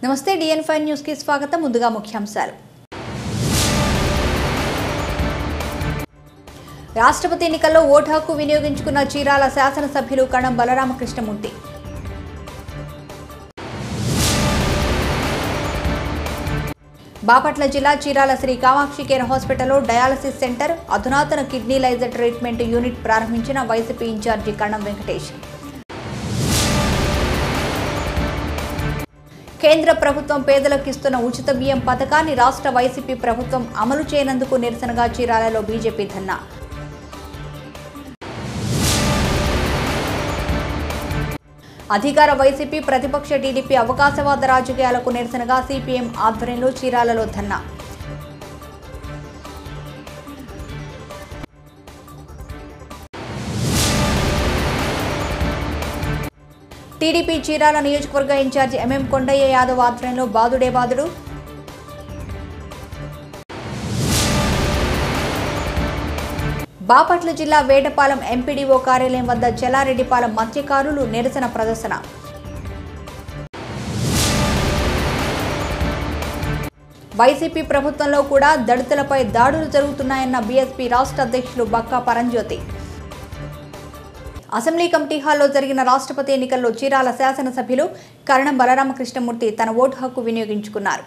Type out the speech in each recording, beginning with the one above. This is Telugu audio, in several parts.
నమస్తే డిఎన్ ఫైవ్ న్యూస్ కి స్వాగతం ముందుగా ముఖ్యాంశాలు రాష్ట్రపతి ఎన్నికల్లో ఓటు హక్కు వినియోగించుకున్న చీరాల శాసనసభ్యులు కణం బలరామకృష్ణమూర్తి బాపట్ల జిల్లా చీరాల శ్రీ కామాక్షి కేర్ హాస్పిటల్లో డయాలసిస్ సెంటర్ అధునాతన కిడ్నీ లైజర్ ట్రీట్మెంట్ యూనిట్ ప్రారంభించిన వైసీపీ ఇన్ఛార్జి కణం వెంకటేష్ కేంద్ర ప్రభుత్వం పేదలకు ఇస్తున్న ఉచిత బియ్యం పథకాన్ని రాష్ట్ర వైసీపీ ప్రభుత్వం అమలు చేయనందుకు నిరసనగా చీరాలలో బీజేపీ ధర్నా అధికార వైసీపీ ప్రతిపక్ష టీడీపీ అవకాశవాద రాజకీయాలకు నిరసనగా సిపిఎం ఆధ్వర్యంలో చీరాలలో ధర్నా టీడీపీ చీరాల నియోజకవర్గ ఇన్ఛార్జి ఎంఎం కొండయ్య యాదవ్ ఆధ్వర్యంలో బాదుడే బాదుడు బాపట్ల జిల్లా వేటపాలెం ఎంపీడీఓ కార్యాలయం వద్ద చెలారెడ్డిపాలెం మత్స్యకారులు నిరసన ప్రదర్శన వైసీపీ ప్రభుత్వంలో కూడా దళితులపై దాడులు జరుగుతున్నాయన్న బీఎస్పీ రాష్ట్ర అధ్యక్షులు బక్కా పరంజ్యోతి అసెంబ్లీ కమిటీ హాల్లో జరిగిన రాష్ట్రపతి ఎన్నికల్లో చీరాల శాసనసభ్యులు కరణం బలరామకృష్ణమూర్తి తన ఓటు హక్కు వినియోగించుకున్నారు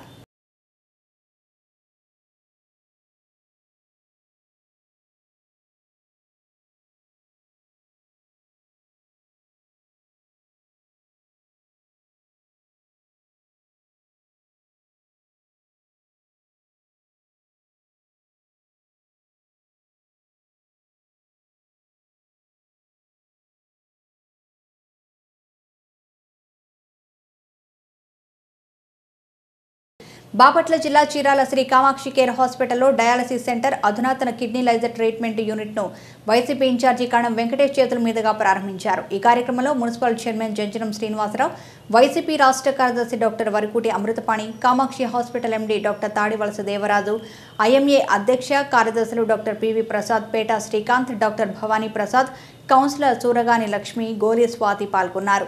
బాపట్ల జిల్లా చీరాల శ్రీ కామాక్షి కేర్ హాస్పిటల్లో డయాలసిస్ సెంటర్ అధునాతన కిడ్నీ లైజర్ ట్రీట్మెంట్ యూనిట్ను వైసీపీ ఇన్ఛార్జి కణం వెంకటేష్ చేతుల మీదుగా ప్రారంభించారు ఈ కార్యక్రమంలో municipal chairman Janjanam Srinivasarao YCP రాష్ట్ర కార్యదర్శి doctor Varakuti Amruthapani Kamakshi hospital MD doctor Tadivalasa Devaraju IMA అధ్యక్ష కార్యదర్శులు doctor PV Prasad Peta Srikanth doctor Bhavani Prasad councillor Suragani Lakshmi Goli Swathi పాల్గొన్నారు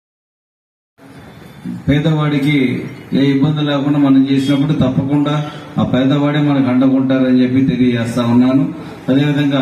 పేదవాడికి ఏ ఇబ్బంది లేకుండా మనం చేసినప్పుడు తప్పకుండా ఆ పేదవాడే మనకు అండకుంటారని చెప్పి తెలియజేస్తా ఉన్నాను అదేవిధంగా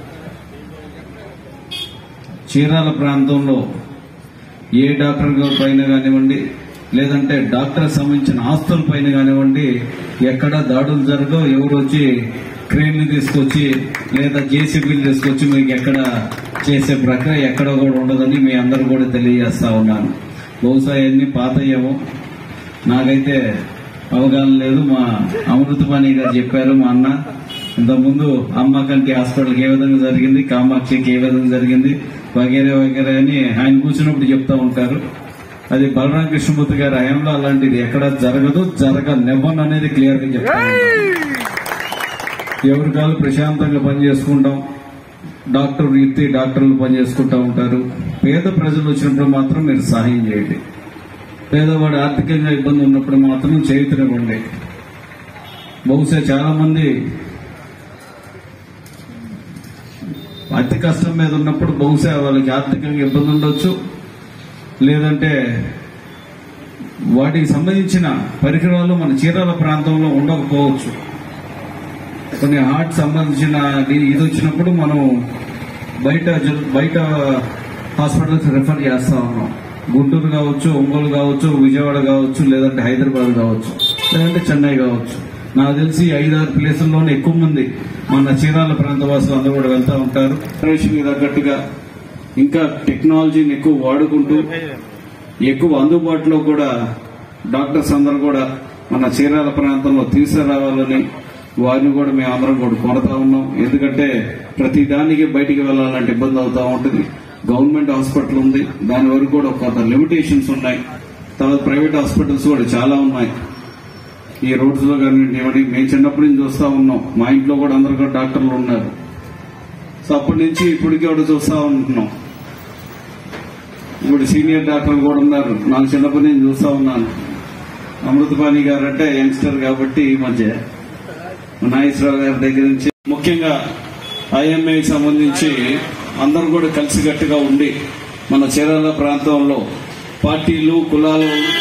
చీరాల ప్రాంతంలో ఏ డాక్టర్ గారి పైన కానివ్వండి లేదంటే డాక్టర్ సంబంధించిన ఆస్తుల పైన కానివ్వండి ఎక్కడ దాడులు జరగవు ఎవరు వచ్చి క్రేన్లు తీసుకొచ్చి లేదా జేసీబీలు తీసుకొచ్చి మీకు ఎక్కడ చేసే ప్రక్రియ ఎక్కడ కూడా ఉండదని మీ అందరూ కూడా తెలియజేస్తా ఉన్నాను బహుశా ఎన్ని పాతయ్యేమో నాకైతే అవగాహన లేదు మా అమృతపాణి గారు చెప్పారు మా అన్న ఇంతకుముందు అమ్మ కంటి హాస్పిటల్కి ఏ విధంగా జరిగింది కామాక్షికి ఏ విధంగా జరిగింది వగేరే వగేరే అని ఆయన కూర్చున్నప్పుడు చెప్తా ఉంటారు అది బలరామ కృష్ణమూర్తి గారి హయాంలో అలాంటిది ఎక్కడ జరగదు జరగనివ్వను అనేది క్లియర్ గా చెప్తా ఉంటారు. ఎవరి కాలు ప్రశాంతంగా పని చేసుకుంటాం డాక్టర్ వృత్తి డాక్టర్లు పని చేసుకుంటా ఉంటారు పేద ప్రజలు వచ్చినప్పుడు మాత్రం మీరు సహాయం చేయండి పేదవాడు ఆర్థికంగా ఇబ్బంది ఉన్నప్పుడు మాత్రం చేయుతనివ్వండి బహుశా చాలా మంది అతి కష్టం మీద ఉన్నప్పుడు బహుశా వాళ్ళకి ఆర్థికంగా ఇబ్బంది ఉండొచ్చు లేదంటే వాటికి సంబంధించిన పరికరాలు మన చీరాల ప్రాంతంలో ఉండకపోవచ్చు కొన్ని హార్ట్ సంబంధించిన ఇది ఇది వచ్చినప్పుడు మనం బయట జ- బయట హాస్పిటల్స్ రిఫర్ చేస్తా ఉన్నాం గుంటూరు కావచ్చు ఒంగోలు కావచ్చు విజయవాడ కావచ్చు లేదంటే హైదరాబాద్ కావచ్చు లేదంటే చెన్నై కావచ్చు నాకు తెలిసి ఐదారు ప్లేసుల్లోనే ఎక్కువ మంది మన చీరాల ప్రాంత వాసులు అందరూ కూడా వెళ్తా ఉంటారు జనరేషన్ కి తగ్గట్టుగా ఇంకా టెక్నాలజీని ఎక్కువ వాడుకుంటూ ఎక్కువ అందుబాటులో కూడా డాక్టర్స్ అందరూ కూడా మన చీరాల ప్రాంతంలో తీసుకురావాలని వారిని కూడా మేము అందరం కూడా కోరుతా ఉన్నాం ఎందుకంటే ప్రతి దానికి బయటికి వెళ్లాలంటే ఇబ్బంది అవుతా ఉంటుంది గవర్నమెంట్ హాస్పిటల్ ఉంది దాని వరకు కూడా కొంత లిమిటేషన్స్ ఉన్నాయి తర్వాత ప్రైవేట్ హాస్పిటల్స్ కూడా చాలా ఉన్నాయి ఈ రోడ్స్ లో కానివ్వండి మేము చిన్నప్పటి నుంచి చూస్తా ఉన్నాం మా ఇంట్లో కూడా అందరు కూడా డాక్టర్లు ఉన్నారు సో అప్పటి నుంచి ఇప్పటికీ కూడా చూస్తా ఉంటున్నాం ఇప్పుడు సీనియర్ డాక్టర్లు కూడా ఉన్నారు నాకు చిన్నప్పటి నుంచి చూస్తా ఉన్నాను అమృతపాణి గారు అంటే యంగ్స్టర్ కాబట్టి ఈ మధ్య నాగేశ్వరరావు గారి దగ్గర నుంచి ముఖ్యంగా ఐఎంఏకి సంబంధించి అందరూ కూడా కలిసికట్టుగా ఉండి మన చీరాల ప్రాంతంలో పార్టీలు కులాలు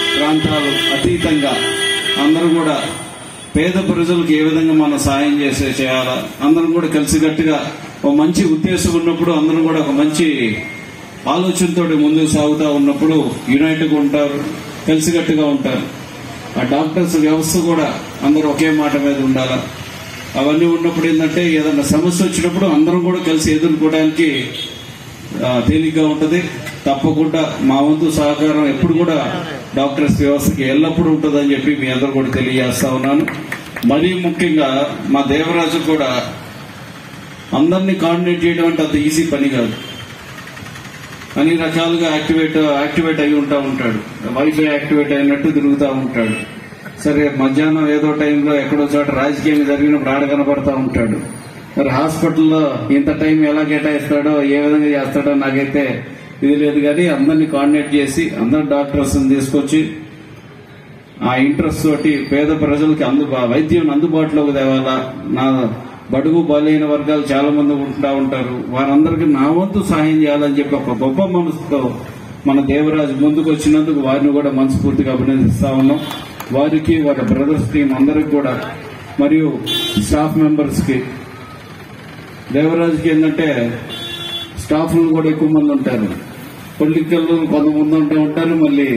ప్రాంతాలు అతీతంగా అందరూ కూడా పేద ప్రజలకు ఏ విధంగా మనం సాయం చేసే చేయాలా అందరం కూడా కలిసికట్టుగా ఒక మంచి ఉద్దేశం ఉన్నప్పుడు అందరూ కూడా ఒక మంచి ఆలోచనతో ముందుకు సాగుతూ ఉన్నప్పుడు యునైట్గా ఉంటారు కలిసికట్టుగా ఉంటారు ఆ డాక్టర్స్ వ్యవస్థ కూడా అందరూ ఒకే మాట మీద ఉండాలా అవన్నీ ఉన్నప్పుడు ఏంటంటే ఏదైనా సమస్య వచ్చినప్పుడు అందరం కూడా కలిసి ఎదుర్కోవడానికి ఆ, తేలిగ్గా ఉంటది తప్పకుండా మా వంతు సహకారం ఎప్పుడు కూడా డాక్టర్స్ వ్యవస్థకి ఎల్లప్పుడూ ఉంటుందని చెప్పి మీ అందరూ కూడా తెలియజేస్తా ఉన్నాను మరీ ముఖ్యంగా మా దేవరాజు కూడా అందరినీ కోఆర్డినేట్ చేయడం అంటే అంత ఈజీ పని కాదు అన్ని రకాలుగా యాక్టివేట్ యాక్టివేట్ అయి ఉంటా ఉంటాడు వైఫై యాక్టివేట్ అయినట్టు తిరుగుతూ ఉంటాడు సరే మధ్యాహ్నం ఏదో టైంలో ఎక్కడో చోట రాజకీయం జరిగినప్పుడు ఆడ కనబడతా ఉంటాడు మరి హాస్పిటల్లో ఇంత టైం ఎలా కేటాయిస్తాడో ఏ విధంగా చేస్తాడో నాకైతే ఇది లేదు కానీ అందరినీ కోఆర్డినేట్ చేసి అందరు డాక్టర్స్ తీసుకొచ్చి ఆ ఇంట్రెస్ట్ తోటి పేద ప్రజలకి అందు వైద్యం అందుబాటులోకి తేవాలా నా బడుగు బలైన వర్గాలు చాలా మంది ఉంటూ ఉంటారు వారందరికీ నా వంతు సహాయం చేయాలని చెప్పి ఒక గొప్ప మనసుతో మన దేవరాజు ముందుకు వచ్చినందుకు వారిని కూడా మనస్ఫూర్తిగా అభినందిస్తా ఉన్నాం వారికి వారి బ్రదర్స్ టీం అందరికి కూడా మరియు స్టాఫ్ మెంబర్స్ కి దేవరాజుకి ఏంటంటే స్టాఫ్లు కూడా ఎక్కువ మంది ఉంటారు పొలిటికల్ కొంతమంది ఉంటూ ఉంటారు మళ్ళీ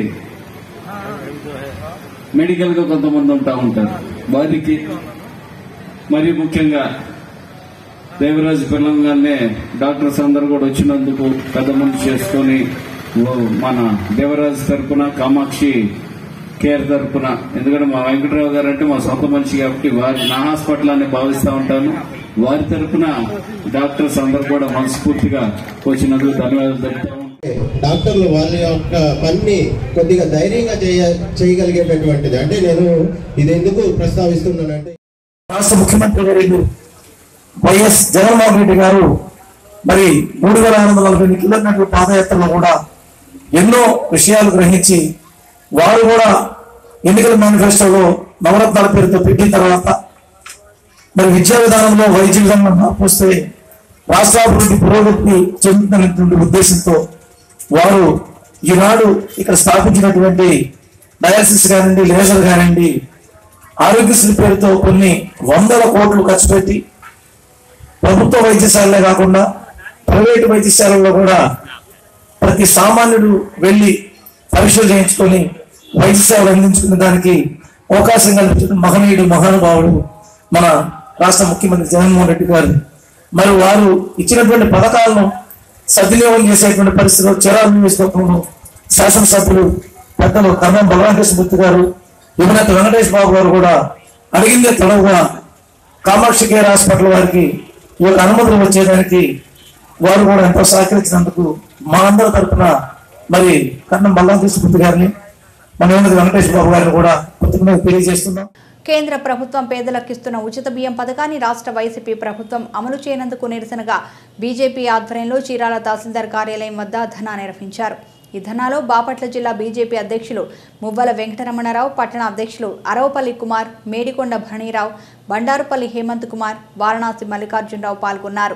మెడికల్ గా కొంతమంది ఉంటా ఉంటారు వారికి మరి ముఖ్యంగా దేవరాజు పిల్లగానే డాక్టర్స్ అందరు కూడా వచ్చినందుకు పెద్ద మంది చేసుకొని ఓ మన దేవరాజు తరపున కామాక్షి కేర్ తరపున ఎందుకంటే మా వెంకటరావు గారు అంటే మా సొంత మనిషి కాబట్టి వారి నా హాస్పిటల్ అని భావిస్తా ఉంటాను వారి తరపున డాక్టర్స్ అందరు కూడా మనస్ఫూర్తిగా వచ్చినందుకు ధన్యవాదాలు తెలుపుతాము డాక్టర్లు వాళ్ళ యొక్క పని కొద్దిగా ధైర్యంగా చేయ చేయగలిగేటటువంటిది అంటే నేను ఇది ఎందుకు ప్రస్తావిస్తున్నానంటే రాష్ట్ర ముఖ్యమంత్రి వర్యులు వైఎస్ జగన్మోహన్ రెడ్డి గారు మరి మూడు వేల ఆరు వందల నలభై ఎనిమిది కిలోమీటర్ల పాదయాత్రలో కూడా ఎన్నో విషయాలు గ్రహించి వారు కూడా ఎన్నికల మేనిఫెస్టోలో నవరత్నాల పేరుతో పెట్టిన తర్వాత మరి విద్యా విధానంలో వైద్య విధానంలో మార్పు వస్తే రాష్ట్రాభివృద్ధి పురోగతి చెందుతున్నటువంటి ఉద్దేశంతో వారు ఈనాడు ఇక్కడ స్థాపించినటువంటి డయాలసిస్ కానివ్వండి లేజర్ కానివ్వండి ఆరోగ్యశ్రీ పేరుతో కొన్ని వందల కోట్లు ఖర్చు పెట్టి ప్రభుత్వ వైద్యశాలలే కాకుండా ప్రైవేటు వైద్యశాలల్లో కూడా ప్రతి సామాన్యుడు వెళ్ళి పరీక్షలు చేయించుకొని వైద్య సేవలు అందించుకునే దానికి అవకాశం కల్పించిన మహనీయుడు మహానుభావుడు మన రాష్ట్ర ముఖ్యమంత్రి జగన్మోహన్ రెడ్డి గారు మరి వారు ఇచ్చినటువంటి పథకాలను సద్వినియోగం చేసేటువంటి పరిస్థితుల్లో చిరాల నియోజకవర్గంలో శాసనసభ్యులు పెద్దలు కర్ణం బలరామకృష్ణమూర్తి గారు యువనేత వెంకటేష్ బాబు గారు కూడా అడిగిందే తడవుగా కామాక్షి కేర్ హాస్పిటల్ వారికి ఈ యొక్క అనుమతులు వచ్చేదానికి వారు కూడా ఎంతో సహకరించినందుకు మా అందరి తరఫున మరి కన్నం బలరామకృష్ణమూర్తి గారిని మన యువనేత వెంకటేష్ బాబు గారిని కూడా కృతజ్ఞతలు తెలియజేస్తున్నాం కేంద్ర ప్రభుత్వం పేదలకు ఇస్తున్న ఉచిత బియ్యం పథకాన్ని రాష్ట్ర వైసీపీ ప్రభుత్వం అమలు చేయనందుకు నిరసనగా బీజేపీ ఆధ్వర్యంలో చీరాల తహసీల్దార్ కార్యాలయం వద్ద ధర్నా నిర్వహించారు ఈ ధర్నాలో బాపట్ల జిల్లా బీజేపీ అధ్యక్షులు మువ్వల వెంకటరమణరావు పట్టణ అధ్యక్షులు అరవపల్లి కుమార్ మేడికొండ భరణీరావు బండారుపల్లి హేమంత్ కుమార్ వారణాసి మల్లికార్జునరావు పాల్గొన్నారు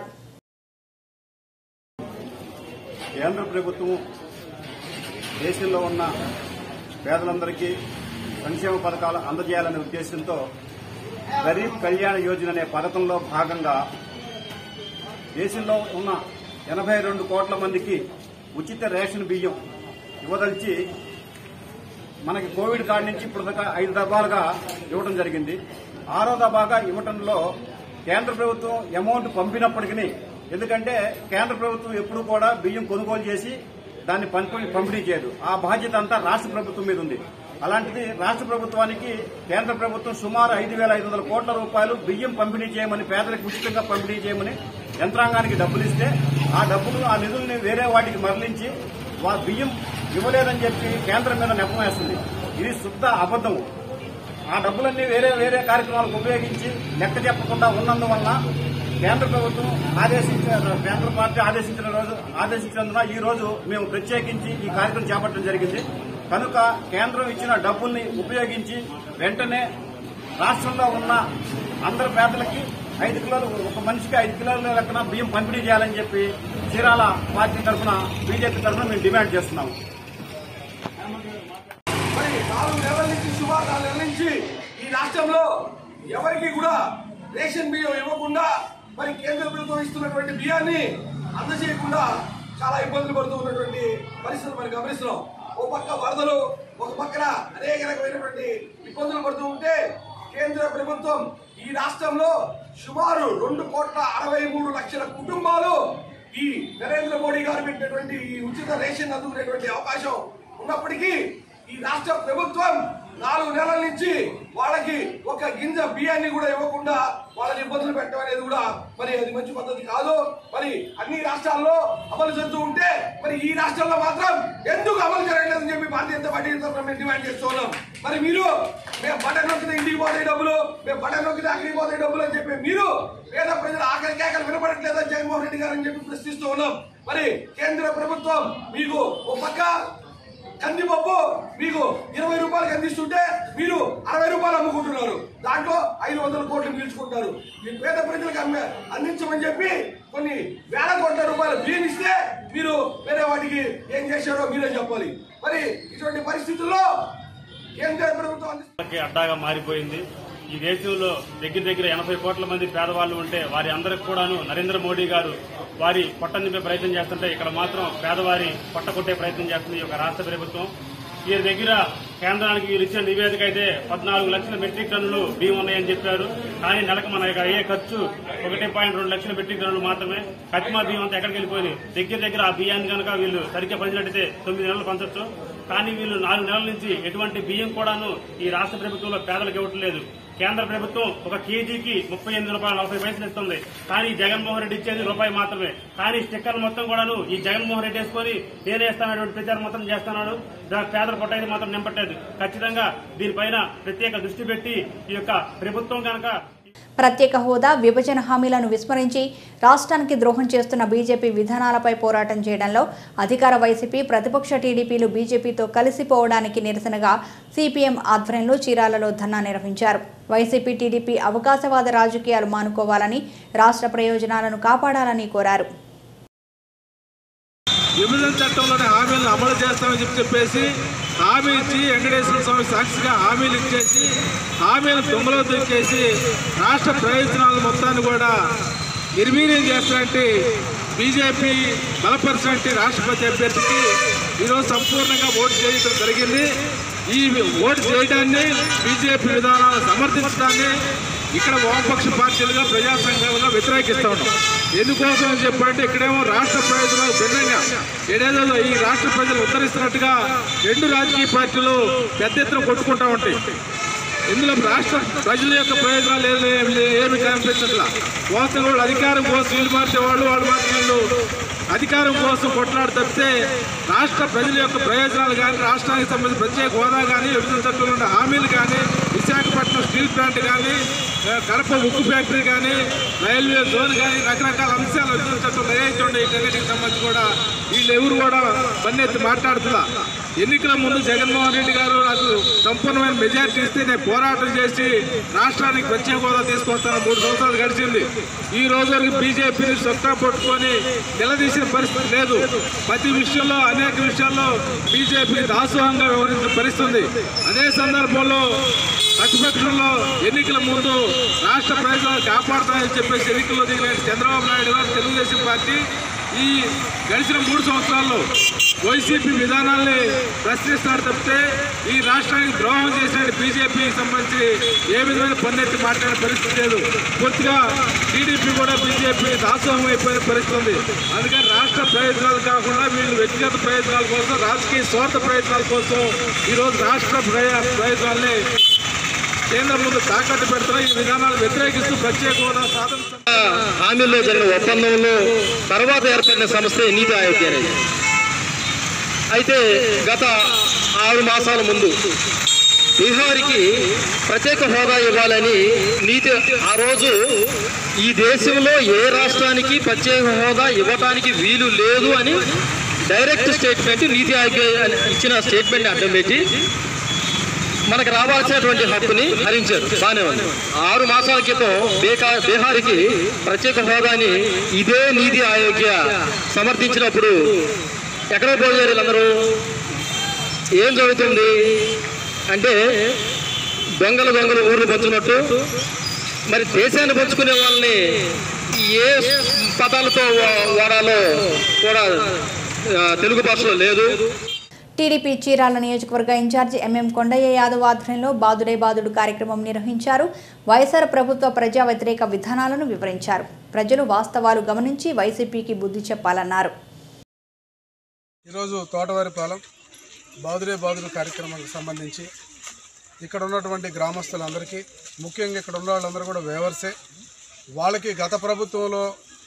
కేంద్ర ప్రభుత్వం దేశంలో ఉన్న పేదలందరికీ సంక్షేమ పథకాలు అందజేయాలనే ఉద్దేశంతో గరీబ్ కళ్యాణ యోజన అనే పథకంలో భాగంగా దేశంలో ఉన్న ఎనభై రెండు కోట్ల మందికి ఉచిత రేషన్ బియ్యం ఇవ్వదలిచి మనకి కోవిడ్ కాడి నుంచి ఇప్పుడు దాకా ఐదు దఫాలుగా ఇవ్వడం జరిగింది ఆరో దఫాగా ఇవ్వటంలో కేంద్ర ప్రభుత్వం అమౌంట్ పంపినప్పటికీ ఎందుకంటే కేంద్ర ప్రభుత్వం ఎప్పుడు కూడా బియ్యం కొనుగోలు చేసి దాన్ని పంపిణీ పంపిణీ చేయదు ఆ బాధ్యత అంతా రాష్ట్ర ప్రభుత్వం మీద ఉంది అలాంటిది రాష్ట్ర ప్రభుత్వానికి కేంద్ర ప్రభుత్వం సుమారు ఐదు వేల ఐదు వందల కోట్ల రూపాయలు బియ్యం పంపిణీ చేయమని పేదలకు ఉచితంగా పంపిణీ చేయమని యంత్రాంగానికి డబ్బులు ఇస్తే ఆ డబ్బులు ఆ నిధుల్ని వేరే వాటికి మరలించి వా బియ్యం ఇవ్వలేదని చెప్పి కేంద్రం మీద నెపం వేస్తుంది ఇది శుద్ధ అబద్దం ఆ డబ్బులన్నీ వేరే వేరే కార్యక్రమాలకు ఉపయోగించి లెక్క చెప్పకుండా ఉన్నందువల్ల కేంద్ర ప్రభుత్వం ఆదేశించిన కేంద్ర పార్టీ ఆదేశించిన రోజు ఆదేశించినందున ఈ రోజు మేము ప్రత్యేకించి ఈ కార్యక్రమం చేపట్టడం జరిగింది కనుక కేంద్రం ఇచ్చిన డబ్బుల్ని ఉపయోగించి వెంటనే రాష్ట్రంలో ఉన్న అందరి పేదలకి ఐదు కిలోలు ఒక మనిషికి ఐదు కిలోల లెక్కన బియ్యం పంపిణీ చేయాలని చెప్పి చీరాల పార్టీ తరఫున బీజేపీ తరఫున మేము డిమాండ్ చేస్తున్నాము రాష్ట్రంలో ఎవరికి కూడా రేషన్ బియ్యం ఇవ్వకుండా మరి కేంద్ర ప్రభుత్వం ఇస్తున్నటువంటి బియ్యాన్ని అందజేయకుండా చాలా ఇబ్బందులు పడుతూ ఉన్నటువంటి పరిస్థితులు మనం గమనిస్తున్నాం ఒక పక్క వరదలు ఒక పక్కన అనేక రకమైనటువంటి ఇబ్బందులు పడుతూ ఉంటే కేంద్ర ప్రభుత్వం ఈ రాష్ట్రంలో సుమారు రెండు కోట్ల అరవై మూడు లక్షల కుటుంబాలు ఈ నరేంద్ర మోడీ గారు పెట్టినటువంటి ఈ ఉచిత రేషన్ అందుకునేటువంటి అవకాశం ఉన్నప్పటికీ ఈ రాష్ట్ర ప్రభుత్వం నాలుగు నెలల నుంచి వాళ్ళకి ఒక గింజ బియ్యాన్ని కూడా ఇవ్వకుండా వాళ్ళని ఇబ్బందులు పెట్టడం అనేది కూడా మరి అది మంచి పద్ధతి కాదు మరి అన్ని రాష్ట్రాల్లో అమలు జరుగుతూ ఉంటే మరి ఈ రాష్ట్రంలో మాత్రం ఎందుకు అమలు జరగలేదని చెప్పి భారతీయ జనతా పార్టీ తరఫున మేము డిమాండ్ చేస్తూ ఉన్నాం మరి మీరు మేము బటన్ నొక్కితే ఇంటికి పోతాయి డబ్బులు మేము బటన్ నొక్కితే అక్కడికి పోతాయి డబ్బులు అని చెప్పి మీరు పేద ప్రజల ఆకలి కేకలు వినపడట్లేదని జగన్మోహన్ రెడ్డి గారు అని చెప్పి ప్రశ్నిస్తూ ఉన్నాం మరి కేంద్ర ప్రభుత్వం మీకు ఒక పక్క కందిపప్పు మీకు ఇరవై రూపాయలకి అందిస్తుంటే మీరు అరవై రూపాయలు అమ్ముకుంటున్నారు దాంట్లో ఐదు వందల కోట్లు పీల్చుకుంటారు ఈ పేద ప్రజలకు అమ్మే అందించమని చెప్పి కొన్ని వేల కోట్ల రూపాయలు బియ్యం ఇస్తే మీరు వేరే వాటికి ఏం చేశారో మీరే చెప్పాలి మరి ఇటువంటి పరిస్థితుల్లో కేంద్ర ప్రభుత్వం అందిస్తున్న కి అడ్డాగా మారిపోయింది ఈ దేశంలో దగ్గర దగ్గర ఎనభై కోట్ల మంది పేదవాళ్ళు ఉంటే వారి అందరికి కూడాను నరేంద్ర మోడీ గారు వారి పొట్ట నింపే ప్రయత్నం చేస్తుంటే ఇక్కడ మాత్రం పేదవారి పొట్ట కొట్టే ప్రయత్నం చేస్తుంది ఈ యొక్క రాష్ట్ర ప్రభుత్వం వీరి దగ్గర కేంద్రానికి వీరు ఇచ్చిన నివేదిక అయితే పద్నాలుగు లక్షల మెట్రిక్ టన్నులు బియ్యం ఉన్నాయని చెప్పారు కానీ నెలకు మన అయ్యే ఖర్చు ఒకటి పాయింట్ రెండు లక్షల మెట్రిక్ టన్నులు మాత్రమే కత్తిమా బియ్యం అంతా ఎక్కడికి వెళ్ళిపోయింది దగ్గర దగ్గర ఆ బియ్యాన్ని కనుక వీళ్ళు సరిగ్గా పంచినట్టయితే తొమ్మిది నెలలు పంచొచ్చు కానీ వీళ్ళు నాలుగు నెలల నుంచి ఎటువంటి బియ్యం కూడాను ఈ రాష్ట్ర ప్రభుత్వంలో పేదలకు ఇవ్వటం లేదు కేంద్ర ప్రభుత్వం ఒక కేజీకి ముప్పై ఎనిమిది రూపాయల నలభై పైసలు ఇస్తుంది కానీ జగన్మోహన్ రెడ్డి ఇచ్చేది రూపాయి మాత్రమే కానీ స్టిక్కర్ మొత్తం కూడాను ఈ జగన్మోహన్ రెడ్డి వేసుకొని నేనే ఇస్తానటువంటి ప్రచారం మొత్తం చేస్తున్నాడు దా- పేదల పొట్టయితే మాత్రం నింపట్లేదు ఖచ్చితంగా దీనిపైన ప్రత్యేక దృష్టి పెట్టి ఈ యొక్క ప్రభుత్వం కనుక ప్రత్యేక హోదా విభజన హామీలను విస్మరించి రాష్ట్రానికి ద్రోహం చేస్తున్న బీజేపీ విధానాలపై పోరాటం చేయడంలో అధికార వైసీపీ ప్రతిపక్ష టీడీపీలు బీజేపీతో కలిసిపోవడానికి నిరసనగా సిపిఎం ఆధ్వర్యంలో చీరాలలో ధర్నా నిర్వహించారు వైసీపీ టీడీపీ అవకాశవాద రాజకీయాలు మానుకోవాలని రాష్ట్ర ప్రయోజనాలను కాపాడాలని కోరారు విభజన చట్టంలోని హామీలను అమలు చేస్తామని చెప్పి చెప్పేసి హామీ ఇచ్చి వెంకటేశ్వర స్వామి సాక్షిగా హామీలు ఇచ్చేసి హామీలను దొంగలో దొరికేసి రాష్ట్ర ప్రయోజనాల మొత్తాన్ని కూడా నిర్వీర్యం చేస్తున్నట్టు బీజేపీ బలపరిచినట్టు రాష్ట్రపతి అభ్యర్థికి ఈరోజు సంపూర్ణంగా ఓటు చేయడం జరిగింది ఈ ఓటు చేయడాన్ని బీజేపీ విధానాలను సమర్థించడాన్ని ఇక్కడ వామపక్ష పార్టీలుగా ప్రజా సంఘాలుగా వ్యతిరేకిస్తా ఉన్నాం ఎందుకోసం అని చెప్పంటే ఇక్కడేమో రాష్ట్ర ప్రయోజనాలు భిన్నంగా ఏడేదో ఈ రాష్ట్ర ప్రజలు ఉద్ధరిస్తున్నట్టుగా రెండు రాజకీయ పార్టీలు పెద్ద ఎత్తున కొట్టుకుంటా ఉంటాయి ఇందులో రాష్ట్ర ప్రజల యొక్క ప్రయోజనాలు ఏమి ఏమి- ఏమి కనిపించట్లా కోసం వాళ్ళు అధికారం కోసం వీళ్ళు మార్చే వాళ్ళు వాళ్ళు మార్చే వాళ్ళు అధికారం కోసం కొట్లాడి తప్పితే రాష్ట్ర ప్రజల యొక్క ప్రయోజనాలు కానీ రాష్ట్రానికి సంబంధించిన ప్రత్యేక హోదా కానీ విభజన చట్టంలో ఉన్న హామీలు కానీ విశాఖపట్నం స్టీల్ ప్లాంట్ కానీ ఆ, కడప ఉక్కు ఫ్యాక్టరీ కానీ రైల్వే జోన్ కానీ రకరకాల అంశాలు విభజన చట్టంలో ఏవైతే ఉన్నాయి వీటన్నిటికి సంబంధించి కూడా వీళ్ళు ఎవరు కూడా పన్నెత్తి మాట్లాడుతున్నా ఎన్నికల ముందు జగన్మోహన్ రెడ్డి గారు నాకు సంపూర్ణమైన మెజార్టీ ఇస్తే నేను పోరాటం చేసి రాష్ట్రానికి ప్రత్యేక హోదా తీసుకొస్తాను మూడు సంవత్సరాలు గడిచింది ఈ రోజు వరకు బీజేపీని సొక్కా పట్టుకొని నిలదీసిన పరిస్థితి లేదు ప్రతి విషయంలో అనేక విషయాల్లో బీజేపీ దాసోహంగా వ్యవహరించిన పరిస్థితి ఉంది అదే సందర్భంలో ప్రతిపక్షంలో ఎన్నికల ముందు రాష్ట్ర ప్రయోజనాలు కాపాడుతామని చెప్పేసి ఎన్నికల్లో దిగిన చంద్రబాబు నాయుడు గారు తెలుగుదేశం పార్టీ ఈ గడిచిన మూడు సంవత్సరాల్లో వైసీపీ విధానాల్ని ప్రశ్నిస్తారు తప్పితే ఈ రాష్ట్రానికి ద్రోహం చేసిన బీజేపీకి సంబంధించి ఏ విధమైన పన్నెత్తి మాట్లాడే పరిస్థితి లేదు పూర్తిగా టీడీపీ కూడా బీజేపీ దాసోహం అయిపోయిన పరిస్థితి ఉంది అందుకని రాష్ట్ర ప్రయోజనాలు కాకుండా వీళ్ళు వ్యక్తిగత ప్రయోజనాల కోసం రాజకీయ స్వార్థ ప్రయోజనాల కోసం ఈరోజు రాష్ట్ర ప్రయ- ప్రయోజనాల్ని కేంద్రం ముందు తాకట్టు పెడుతున్న ఈ విధానాలు వ్యతిరేకిస్తూ ప్రత్యేక హోదా సాధన హామీల్లో జరిగిన ఒప్పందంలో తర్వాత ఏర్పడిన సంస్థే నీతి ఆయోగ్ అనేది అయితే గత ఆరు మాసాల ముందు బీహార్కి ప్రత్యేక హోదా ఇవ్వాలని నీతి ఆ రోజు ఈ దేశంలో ఏ రాష్ట్రానికి ప్రత్యేక హోదా ఇవ్వటానికి వీలు లేదు అని డైరెక్ట్ స్టేట్మెంట్ నీతి ఆయోగ్ ఇచ్చిన స్టేట్మెంట్ అడ్డం పెట్టి మనకు రావాల్సినటువంటి హక్కుని హరించారు బానే ఉంది ఆరు మాసాల క్రితం బీకా బీహార్కి ప్రత్యేక హోదాని ఇదే నీతి ఆయోగ్య సమర్థించినప్పుడు ఎక్కడ పోయారు వీళ్ళందరూ ఏం జరుగుతుంది అంటే దొంగలు దొంగలు ఊర్లు పంచున్నట్టు మరి దేశాన్ని పంచుకునే వాళ్ళని ఏ పదాలతో వా- వాడాలో కూడా ఆ, తెలుగు భాషలో లేదు టీడీపీ చీరాల నియోజకవర్గ ఇన్ఛార్జి ఎంఎం కొండయ్య యాదవ్ ఆధ్వర్యంలో బాదుడే బాదుడు కార్యక్రమం నిర్వహించారు వైఎస్ఆర్ ప్రభుత్వ ప్రజా వ్యతిరేక విధానాలను వివరించారు ప్రజలు వాస్తవాలు గమనించి వైసీపీకి బుద్ధి చెప్పాలన్నారు ఈరోజు తోటవారిపాలెం బాదురే బాదురు కార్యక్రమానికి సంబంధించి ఇక్కడ ఉన్నటువంటి గ్రామస్తులందరికీ ముఖ్యంగా ఇక్కడ ఉన్న వాళ్ళందరూ కూడా వేవర్సే వాళ్ళకి గత ప్రభుత్వంలో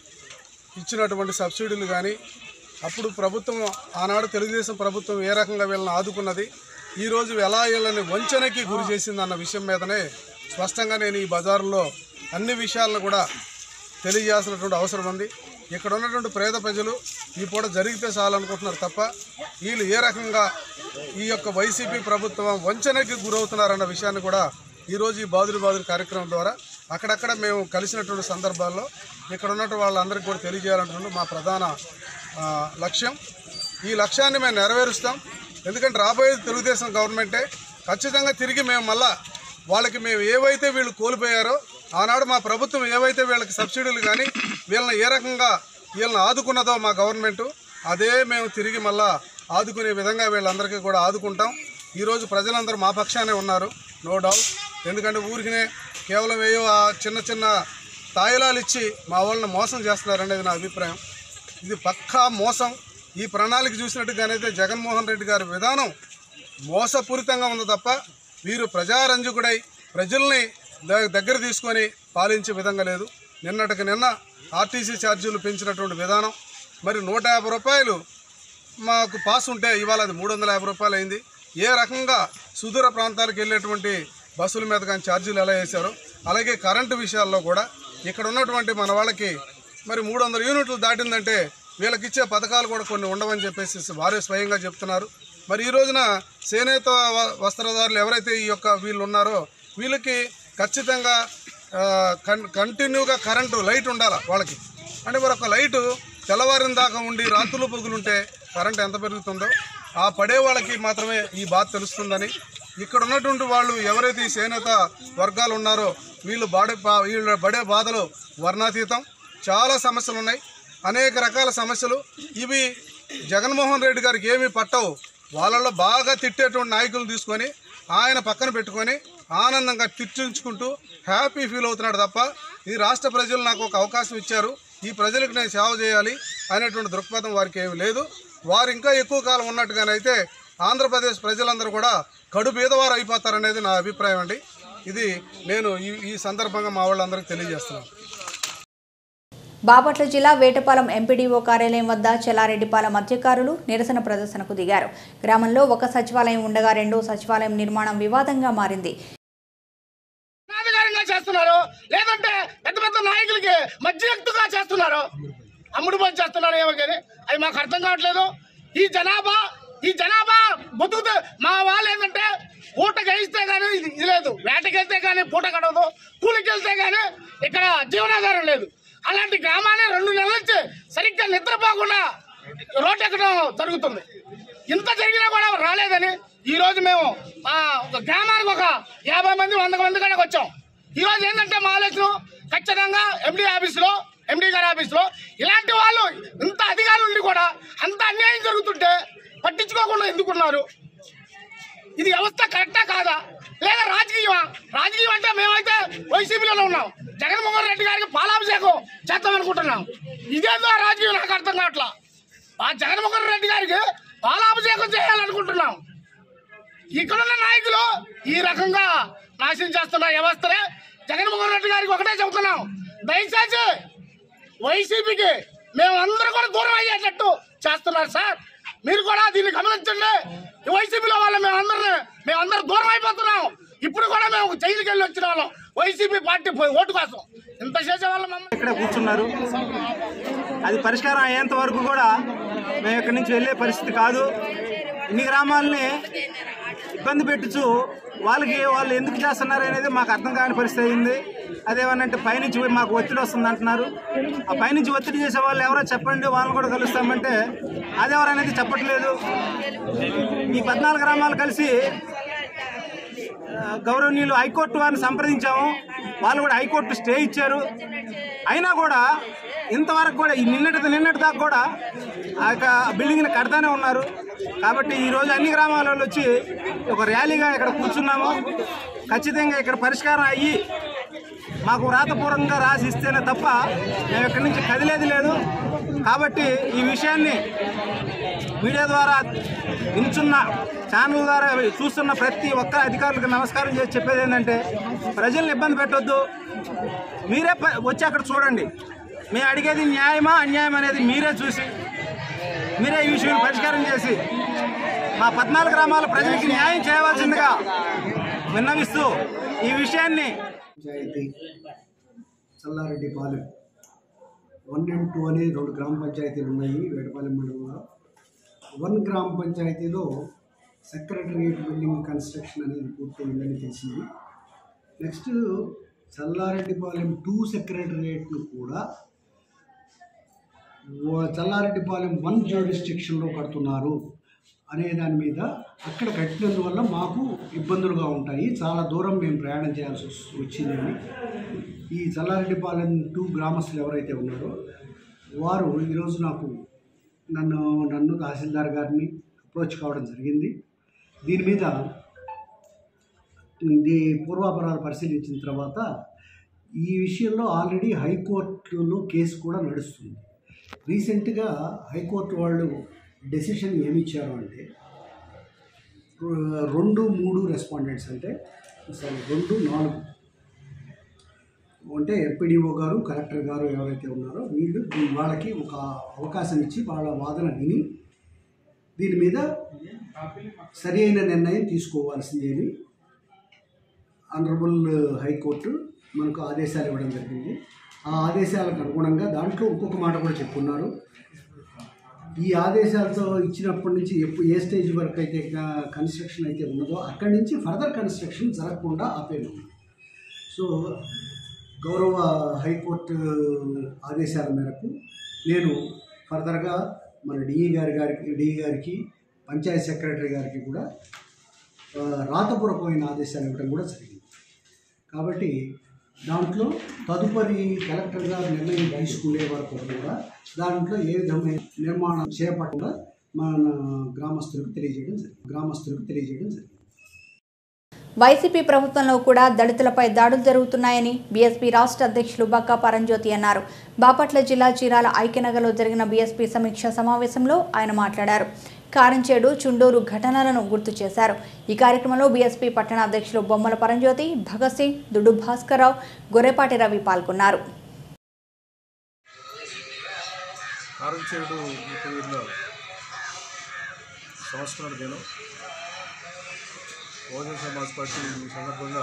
ఇచ్చినటువంటి సబ్సిడీలు కానీ అప్పుడు ప్రభుత్వం ఆనాడు తెలుగుదేశం ప్రభుత్వం ఏ రకంగా వీళ్ళని ఆదుకున్నది ఈరోజు ఎలా వీళ్ళని వంచనకి గురి చేసింది అన్న విషయం మీదనే స్పష్టంగా నేను ఈ బజారులో అన్ని విషయాలను కూడా తెలియజేయాల్సినటువంటి అవసరం ఉంది ఇక్కడ ఉన్నటువంటి పేద ప్రజలు ఈ పూట జరిగితే చాలనుకుంటున్నారు తప్ప వీళ్ళు ఏ రకంగా ఈ యొక్క వైసీపీ ప్రభుత్వం వంచనకి గురవుతున్నారన్న విషయాన్ని కూడా ఈరోజు ఈ బాదురు బాదురు కార్యక్రమం ద్వారా అక్కడక్కడ మేము కలిసినటువంటి సందర్భాల్లో ఇక్కడ ఉన్నటువంటి వాళ్ళందరికీ కూడా తెలియజేయాలన్నటువంటి మా ప్రధాన ఆ, లక్ష్యం ఈ లక్ష్యాన్ని మేము నెరవేరుస్తాం ఎందుకంటే రాబోయేది తెలుగుదేశం గవర్నమెంటే ఖచ్చితంగా తిరిగి మేము మళ్ళా వాళ్ళకి మేము ఏవైతే వీళ్ళు కోల్పోయారో ఆనాడు మా ప్రభుత్వం ఏవైతే వీళ్ళకి సబ్సిడీలు కానీ వీళ్ళని ఏ రకంగా వీళ్ళని ఆదుకున్నదో మా గవర్నమెంట్ అదే మేము తిరిగి మళ్ళా ఆదుకునే విధంగా వీళ్ళందరికీ కూడా ఆదుకుంటాం ఈరోజు ప్రజలందరూ మా పక్షానే ఉన్నారు నో డౌట్ ఎందుకంటే ఊరికినే కేవలం ఏవో ఆ చిన్న చిన్న తాయిలాలు ఇచ్చి మా వాళ్ళని మోసం చేస్తున్నారనేది నా అభిప్రాయం ఇది పక్కా మోసం ఈ ప్రణాళిక చూసినట్టుగానైతే జగన్మోహన్ రెడ్డి గారి విధానం మోసపూరితంగా ఉంది తప్ప వీరు ప్రజారంజకుడై ప్రజల్ని ద- దగ్గర తీసుకొని పాలించే విధంగా లేదు నిన్నటికి నిన్న ఆర్టీసీ ఛార్జీలు పెంచినటువంటి విధానం మరి నూట యాభై రూపాయలు మాకు పాస్ ఉంటే ఇవాళ అది మూడు వందల యాభై రూపాయలు అయింది ఏ రకంగా సుదూర ప్రాంతాలకు వెళ్ళేటువంటి బస్సుల మీద కానీ ఛార్జీలు ఎలా వేశారో అలాగే కరెంటు విషయాల్లో కూడా ఇక్కడ ఉన్నటువంటి మన వాళ్ళకి మరి మూడు వందల యూనిట్లు దాటిందంటే వీళ్ళకి ఇచ్చే పథకాలు కూడా కొన్ని ఉండవని చెప్పేసి వారే స్వయంగా చెప్తున్నారు మరి ఈ రోజున చేనేత వ- వస్త్రధారులు ఎవరైతే ఈ యొక్క వీళ్ళు ఉన్నారో వీళ్ళకి ఖచ్చితంగా ఆ, కన్ కంటిన్యూగా కరెంటు లైట్ ఉండాలి వాళ్ళకి అంటే మరి ఒక లైటు తెల్లవారిన దాకా ఉండి రాత్రులు పొగులుంటే కరెంట్ ఎంత పెరుగుతుందో ఆ పడే వాళ్ళకి మాత్రమే ఈ బాధ తెలుస్తుందని ఇక్కడ ఉన్నటువంటి వాళ్ళు ఎవరైతే ఈ చేనేత వర్గాలు ఉన్నారో వీళ్ళు బాడే బా- వీళ్ళు పడే బాధలు వర్ణాతీతం చాలా సమస్యలు ఉన్నాయి అనేక రకాల సమస్యలు ఇవి జగన్మోహన్ రెడ్డి గారికి ఏమీ పట్టవు వాళ్ళలో బాగా తిట్టేటువంటి నాయకులు తీసుకొని ఆయన పక్కన పెట్టుకొని ఆనందంగా తిట్టించుకుంటూ హ్యాపీ ఫీల్ అవుతున్నాడు తప్ప ఈ రాష్ట్ర ప్రజలు నాకు ఒక అవకాశం ఇచ్చారు ఈ ప్రజలకు నేను సేవ చేయాలి అనేటువంటి దృక్పథం వారికి ఏమీ లేదు వారు ఇంకా ఎక్కువ కాలం ఉన్నట్టుగానైతే ఆంధ్రప్రదేశ్ ప్రజలందరూ కూడా కడు బీదవారు అయిపోతారనేది నా అభిప్రాయం అండి ఇది నేను ఈ ఈ సందర్భంగా మా వాళ్ళందరికీ తెలియజేస్తున్నాను బాపట్ల జిల్లా వేటపాలెం ఎంపీడీఓ కార్యాలయం వద్ద చెల్లారెడ్డిపాలెం అధికారులు నిరసన ప్రదర్శనకు దిగారు గ్రామంలో ఒక సచివాలయం ఉండగా రెండో సచివాలయం నిర్మాణం వివాదంగా మారింది అధికారంగా చేస్తున్నారు లేదంటే పెద్ద పెద్ద నాయకులకి మధ్యయుక్తుగా చేస్తున్నారు అమ్ముడు పని చేస్తున్నారు ఏమో కానీ అది మాకు అర్థం కావట్లేదు ఈ జనాభా ఈ జనాభా బతుకుతూ మా వాళ్ళు ఏంటంటే పూటకి వేస్తే కానీ ఇది ఇది లేదు వేటకి వెళ్తే కానీ పూట గడవదు కూలికి వెళ్తే కానీ ఇక్కడ జీవనాధారం లేదు అలాంటి గ్రామాన్ని రెండు నెలల నుంచి సరిగ్గా నిద్రపోకుండా రోడ్డు ఎక్కడం జరుగుతుంది ఇంత జరిగినా కూడా రాలేదని ఈ రోజు మేము ఆ, ఒక గ్రామానికి ఒక యాభై మంది వంద మంది కనుక వచ్చాం ఈ రోజు ఏంటంటే మా ఆలోచన ఖచ్చితంగా ఎండి ఆఫీసులో ఎండి గారి ఆఫీసులో ఇలాంటి వాళ్ళు ఇంత అధికారులు ఉండి కూడా అంత అన్యాయం జరుగుతుంటే పట్టించుకోకుండా ఎందుకున్నారు ఇది వ్యవస్థ కరెక్టా కాదా లేదా రాజకీయమా రాజకీయం అంటే మేమైతే వైసీపీలోనే ఉన్నాం జగన్మోహన్ రెడ్డి గారికి పాలాభిషేకం చేద్దాం అనుకుంటున్నాం ఇదేదో రాజకీయం నాకు అర్థం కావట్లా ఆ జగన్మోహన్ రెడ్డి గారికి పాలాభిషేకం చేయాలనుకుంటున్నాం ఇక్కడున్న నాయకులు ఈ రకంగా నాశనం చేస్తున్న వ్యవస్థనే జగన్మోహన్ రెడ్డి గారికి ఒకటే చెబుతున్నాం దయచేసి వైసీపీకి మేము అందరూ కూడా దూరం అయ్యేటట్టు చేస్తున్నారు సార్ మీరు కూడా దీన్ని గమనించండి ఈ వైసీపీలో వాళ్ళ మేమందరిని మేమందరం దూరం అయిపోతున్నాం ఇప్పుడు కూడా మేము జైలుకి వెళ్ళి వచ్చిన వాళ్ళం వైసీపీ పార్టీ పోయి ఓటు కోసం ఇంత చేసే వాళ్ళం మమ్మల్ని ఇక్కడే కూర్చున్నారు అది పరిష్కారం అయ్యేంత వరకు కూడా మేము ఇక్కడి నుంచి వెళ్ళే పరిస్థితి కాదు ఇన్ని గ్రామాలని ఇబ్బంది పెట్టచ్చు వాళ్ళకి వాళ్ళు ఎందుకు చేస్తున్నారు అనేది మాకు అర్థం కాని పరిస్థితి అయింది అదేమనంటే పైనుంచి మాకు ఒత్తిడి వస్తుంది అంటున్నారు ఆ పైనుంచి ఒత్తిడి చేసే వాళ్ళు ఎవరో చెప్పండి వాళ్ళని కూడా కలుస్తామంటే అది ఎవరనేది చెప్పట్లేదు ఈ పద్నాలుగు గ్రామాలు కలిసి ఆ, గౌరవనీయులు హైకోర్టు వారిని సంప్రదించాము వాళ్ళు కూడా హైకోర్టు స్టే ఇచ్చారు అయినా కూడా ఇంతవరకు కూడా ఈ నిన్నటి నిన్నటి దాకా కూడా ఆ యొక్క బిల్డింగ్ని కడతానే ఉన్నారు కాబట్టి ఈరోజు అన్ని గ్రామాలలో వచ్చి ఒక ర్యాలీగా ఇక్కడ కూర్చున్నాము ఖచ్చితంగా ఇక్కడ పరిష్కారం అయ్యి మాకు వ్రాతపూర్వకంగా రాసి ఇస్తేనే తప్ప మేము ఇక్కడి నుంచి కదిలేది లేదు కాబట్టి ఈ విషయాన్ని మీడియా ద్వారా వింటున్న ఛానల్ ద్వారా చూస్తున్న ప్రతి ఒక్క అధికారులకు నమస్కారం చేసి చెప్పేది ఏంటంటే ప్రజల్ని ఇబ్బంది పెట్టొద్దు మీరే ప- వచ్చి అక్కడ చూడండి మేము అడిగేది న్యాయమా అన్యాయం అనేది మీరే చూసి మీరే ఈ విషయం పరిష్కారం చేసి మా పద్నాలుగు గ్రామాల ప్రజలకి న్యాయం చేయవలసిందిగా విన్నవిస్తూ ఈ విషయాన్ని panchayat Challareddypalem one and two అని రెండు గ్రామ పంచాయతీలు ఉన్నాయి వేటపాలెం మండలంలో వన్ గ్రామ పంచాయతీలో సెక్రటరియట్ బిల్డింగ్ కన్స్ట్రక్షన్ అనేది పూర్తయిందని తెలిసింది నెక్స్ట్ చల్లారెడ్డిపాలెం టూ సెక్రటరియట్ను కూడా వ- చల్లారెడ్డిపాలెం వన్ జ్యూరిస్టిక్షన్లో కడుతున్నారు అనే దాని మీద అక్కడ కట్టినందువల్ల మాకు ఇబ్బందులుగా ఉంటాయి చాలా దూరం మేము ప్రయాణం చేయాల్సి వస్- వచ్చిందని ఈ చల్లారెడ్డిపాలెం టూ గ్రామస్తులు ఎవరైతే ఉన్నారో వారు ఈరోజు నాకు నన్ను నన్ను తహసీల్దార్ గారిని అప్రోచ్ కావడం జరిగింది దీని మీద ఇది పూర్వాపరాలు పరిశీలించిన తర్వాత ఈ విషయంలో ఆల్రెడీ హైకోర్టులో కేసు కూడా నడుస్తుంది రీసెంట్గా హైకోర్టు వాళ్ళు డెసిషన్ ఏమి ఇచ్చారు అంటే ర- రెండు మూడు రెస్పాండెంట్స్ అంటే సారీ రెండు నాలుగు అంటే ఎంపీడీఓ గారు కలెక్టర్ గారు ఎవరైతే ఉన్నారో వీళ్ళు దీ- వాళ్ళకి ఒక అవకాశం ఇచ్చి వాళ్ళ వాదన విని దీని మీద సరి అయిన నిర్ణయం తీసుకోవాల్సింది అని ఆనరబుల్ హైకోర్టు మనకు ఆదేశాలు ఇవ్వడం జరిగింది ఆ ఆదేశాలకు అనుగుణంగా దాంట్లో ఇంకొక మాట కూడా చెప్పున్నారు ఈ ఆదేశాలతో ఇచ్చినప్పటి నుంచి ఎప్పుడు ఏ స్టేజ్ వరకు అయితే కన్స్ట్రక్షన్ అయితే ఉన్నదో అక్కడి నుంచి ఫర్దర్ కన్స్ట్రక్షన్ జరగకుండా ఆపేను సో గౌరవ హైకోర్టు ఆదేశాల మేరకు నేను ఫర్దర్గా మన డిఈ గారి గారికి డిఈ గారికి పంచాయత్ సెక్రటరీ గారికి కూడా ఆ, రాతపూర్వకమైన ఆదేశాలు ఇవ్వడం కూడా జరిగింది కాబట్టి దాంట్లో తదుపరి కలెక్టర్ గారు నిర్ణయం తీసుకునే వరకు కూడా దాంట్లో ఏ విధమైన నిర్మాణం చేపట్టకుండా మన గ్రామస్తులకు తెలియజేయడం జరిగింది గ్రామస్తులకు తెలియజేయడం జరిగింది వైసీపీ ప్రభుత్వంలో కూడా దళితులపై దాడులు జరుగుతున్నాయని బీఎస్పీ రాష్ట్ర అధ్యక్షులు బక్కా పరంజ్యోతి అన్నారు బాపట్ల జిల్లా చీరాల ఐక్యనగర్లో జరిగిన బీఎస్పీ సమీక్ష సమావేశంలో ఆయన మాట్లాడారు కారంచేడు చుండూరు ఘటనలను గుర్తు చేశారు ఈ కార్యక్రమంలో బీఎస్పీ పట్టణ అధ్యక్షులు బొమ్మల పరంజ్యోతి భగత్ సింగ్ దుడ్డు భాస్కర్రావు గొర్రెపాటి రవి పాల్గొన్నారు కారంచేడు వీరుల సంస్మరణ దినం బహుజన సమాజ్ పార్టీ ఈ సందర్భంగా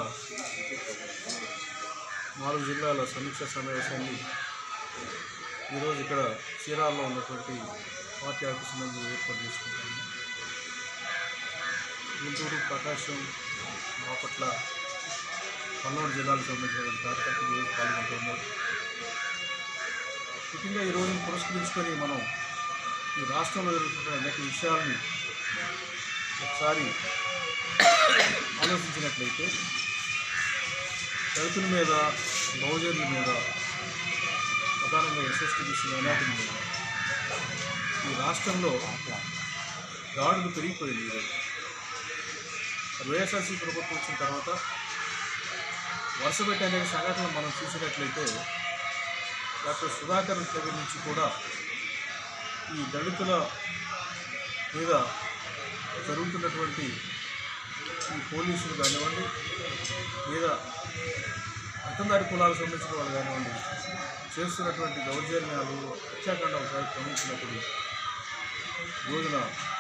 నాలుగు జిల్లాల సమీక్ష సమావేశాన్ని ఈరోజు ఇక్కడ చీరాల్లో ఉన్నటువంటి పార్టీ ఆఫీస్ నందు ఏర్పాటు చేసుకుంటాము గుంటూరు ప్రకాశం బాపట్ల పల్నాడు జిల్లాలకు సంబంధించిన కార్యకర్తలు ఈరోజు పాల్గొంటున్నారు ముఖ్యంగా ఈ రోజును పురస్కరించుకొని మనం ఈ రాష్ట్రంలో జరుగుతున్న అనేక విషయాలని ఒకసారి ఆలోచించినట్లయితే దళితుల మీద బహుజనుల మీద ప్రధానంగా ఎస్ఎస్టీబీసీ మైనార్టీల మీద ఈ రాష్ట్రంలో దాడులు పెరిగిపోయింది ఈరోజు వైఎస్ఆర్సీ ప్రభుత్వం వచ్చిన తర్వాత వరుస పెట్టి అనేక సంఘటనలు మనం చూసినట్లయితే డాక్టర్ సుధాకర్ దగ్గర నుంచి కూడా ఈ దళితుల మీద జరుగుతున్నటువంటి ఈ పోలీసులు కానివ్వండి లేదా అర్థందారి కులాలకు సంబంధించిన వాళ్ళు కానివ్వండి చేస్తున్నటువంటి దౌర్జన్యాలు హత్యాకాండ ఒకసారి గమనించినప్పుడు ఈ రోజున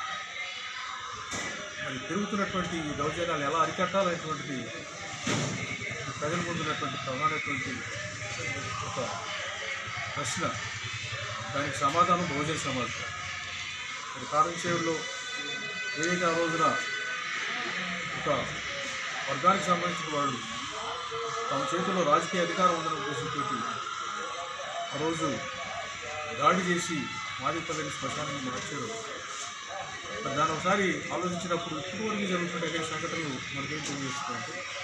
మరి పెరుగుతున్నటువంటి ఈ దౌర్జన్యాలు ఎలా అరికట్టాలనేటువంటిది ఈ ప్రజల ముందున్నటువంటి ప్రధానమైనటువంటి ఒక ప్రశ్న దానికి సమాధానం బహుజన సమాజం మరి కారంచేవులో ఏదైతే ఆ రోజున ఒక వర్గానికి సంబంధించిన వాళ్ళు తమ చేతిలో రాజకీయ అధికారం ఉందన్న ఉద్దేశంతో ఆ రోజు దాడి చేసి మాదిపల్లిని శ్మశానాన్ని మార్చారు మరి దాన్ని ఒకసారి ఆలోచించినప్పుడు ఇప్పటివరకు జరుగుతున్న అనేక సంఘటనలు మనకేం తెలియజేస్తుందంటే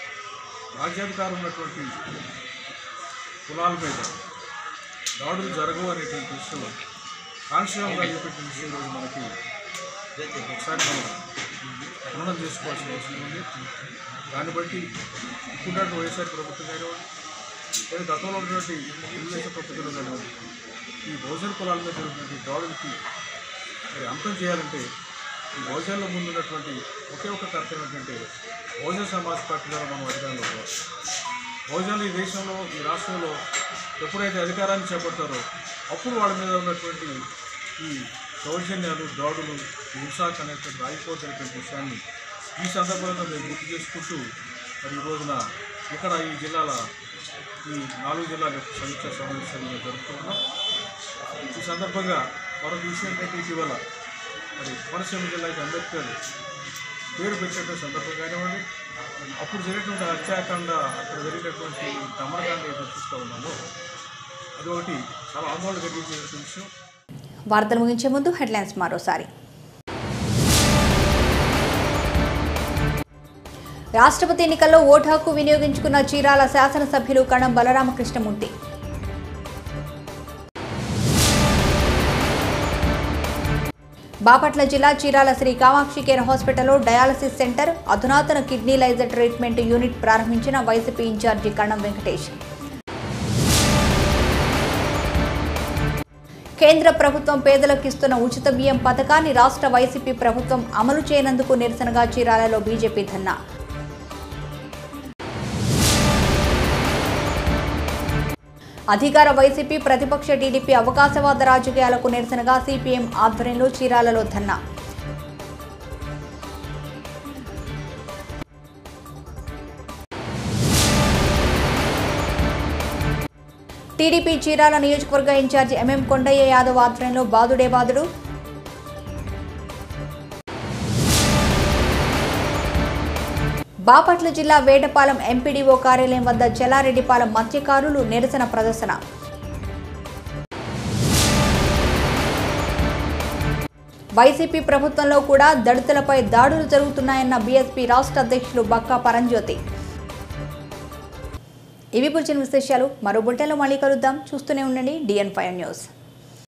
రాజ్యాధికారం ఉన్నటువంటి కులాల మీద దాడులు జరగవు అనేటువంటి విషయం కాన్స్టిట్యూన్గా చూపెట్టిన విషయం ఈరోజు మనకి ఒకసారి మనం మననం చేసుకోవాల్సిన అవసరం ఉంది దాన్ని బట్టి ఇప్పుడున్నటువంటి వైఎస్ఆర్ ప్రభుత్వం కానివ్వండి లేదా గతంలో ఉన్నటువంటి తెలుగుదేశం ప్రభుత్వంలో కానివ్వండి ఈ బహుజన కులాల మీద జరుగుతున్నటువంటి దాడులకి మరి అంతం చేయాలంటే ఈ బహుజనుల ముందు ఉన్నటువంటి ఒకే ఒక కర్తవ్యం ఏంటంటే బహుజన సమాజ్ పార్టీ ద్వారా మనం అధికారంలో రావాలి బహుజనులు ఈ దేశంలో ఈ రాష్ట్రంలో ఎప్పుడైతే అధికారాన్ని చేపడతారో అప్పుడు వాళ్ళ మీద ఉన్నటువంటి ఈ దౌర్జన్యాలు దాడులు హింసాకు అనేటువంటి ఆగిపోతున్నటువంటి విషయాన్ని ఈ సందర్భంగా మేము గుర్తు చేసుకుంటూ మరి ఈ రోజున ఇక్కడ ఈ జిల్లాల ఈ నాలుగు జిల్లాల యొక్క సమీక్షా సమావేశాన్ని మేము జరుపుకుంటున్నాం ఈ సందర్భంగా మరొక విషయం ఏంటంటే ఇటీవల మరి కోనసీమ జిల్లాకి అంబేద్కర్ పేరు పెట్టినటువంటి సందర్భం కానివ్వండి అప్పుడు జరిగినటువంటి హత్యాకాండ అక్కడ జరిగినటువంటి దమనకాండ ఏదో చూస్తూ ఉన్నామో అది ఒకటి చాలా ఆందోళన కలిగించేటువంటి విషయం వార్తలు ముగించే ముందు హెడ్లైన్స్ మరోసారి రాష్ట్రపతి ఎన్నికల్లో ఓటు హక్కు వినియోగించుకున్న చీరాల శాసనసభ్యులు కణం బలరామకృష్ణమూర్తి బాపట్ల జిల్లా చీరాల శ్రీ కామాక్షి కేర్ హాస్పిటల్లో డయాలసిస్ సెంటర్ అధునాతన కిడ్నీ లైజర్ ట్రీట్మెంట్ యూనిట్ ప్రారంభించిన వైసీపీ ఇన్ఛార్జి కణం వెంకటేష్ కేంద్ర ప్రభుత్వం పేదలకు ఇస్తున్న ఉచిత బియ్యం పథకాన్ని రాష్ట్ర వైసీపీ ప్రభుత్వం అమలు చేయనందుకు నిరసనగా చీరాలలో బీజేపీ ధర్నా అధికార వైసీపీ ప్రతిపక్ష టీడీపీ అవకాశవాద రాజకీయాలకు నిరసనగా సిపిఎం ఆధ్వర్యంలో చీరాలలో ధర్నా టీడీపీ చీరాల నియోజకవర్గ ఇన్ఛార్జి ఎంఎం కొండయ్య యాదవ్ ఆధ్వర్యంలో బాదుడే బాదుడు బాపట్ల జిల్లా వేటపాలెం ఎంపీడీఓ కార్యాలయం వద్ద చెలారెడ్డిపాలెం మత్స్యకారులు నిరసన ప్రదర్శన వైసీపీ ప్రభుత్వంలో కూడా దళితులపై దాడులు జరుగుతున్నాయన్న బీఎస్పీ రాష్ట్ర అధ్యక్షులు బక్కా పరంజ్యోతి ఇవి పులిచిన విశేషాలు మరో బులెటిన్లో మళ్ళీ కలుద్దాం చూస్తూనే ఉండండి డిఎన్ ఫైవ్ న్యూస్